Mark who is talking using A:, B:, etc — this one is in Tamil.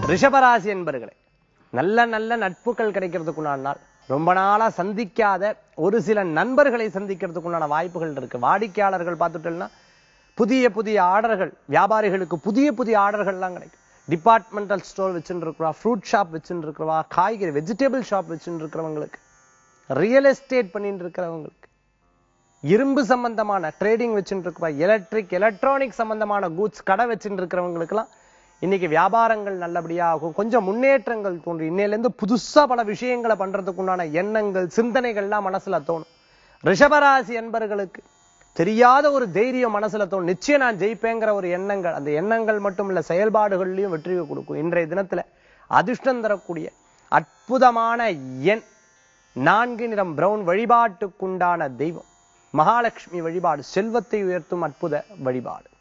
A: ரிஷபராசி என்பர்களே நல்ல நல்ல நட்புகள் கிடைக்கிறதுக்குண்டான நாள் ரொம்ப நாளா சந்திக்காத ஒரு சில நண்பர்களை சந்திக்கிறதுக்குண்டான வாய்ப்புகள் இருக்கு வாடிக்கையாளர்கள் பார்த்துட்டோம்னா புதிய புதிய ஆர்டர்கள் வியாபாரிகளுக்கு புதிய புதிய ஆர்டர்கள்லாம் கிடைக்கும் டிபார்ட்மெண்டல் ஸ்டோர் வச்சுட்டு இருக்கிறவா ஃப்ரூட் ஷாப் வச்சுட்டு இருக்கிறவா காய்கறி வெஜிடபிள் ஷாப் வச்சுட்டு இருக்கிறவங்களுக்கு ரியல் எஸ்டேட் பண்ணிட்டு இருக்கிறவங்களுக்கு இரும்பு சம்பந்தமான ட்ரேடிங் வச்சுட்டு இருக்கிறவா எலக்ட்ரிக் எலக்ட்ரானிக் சம்பந்தமான கூட்ஸ் கடை வச்சுட்டு இருக்கிறவங்களுக்குலாம் இன்னைக்கு வியாபாரங்கள் நல்லபடியா ஆகும் கொஞ்சம் முன்னேற்றங்கள் தோன்றும் இன்னையில இருந்து புதுசா பல விஷயங்களை பண்றதுக்கு உண்டான எண்ணங்கள் சிந்தனைகள்லாம் மனசுல தோணும் ரிஷபராசி என்பர்களுக்கு தெரியாத ஒரு தைரியம் மனசுல தோணும் நிச்சயம் நான் ஜெயிப்பேங்கிற ஒரு எண்ணங்கள் அந்த எண்ணங்கள் மட்டும் இல்ல செயல்பாடுகள்லயும் வெற்றியை கொடுக்கும் இன்றைய தினத்துல அதிர்ஷ்டம் தரக்கூடிய அற்புதமான எண் நான்கு நிறம் பிரவுன் வழிபாட்டுக்குண்டான தெய்வம் மகாலட்சுமி வழிபாடு செல்வத்தை உயர்த்தும் அற்புத வழிபாடு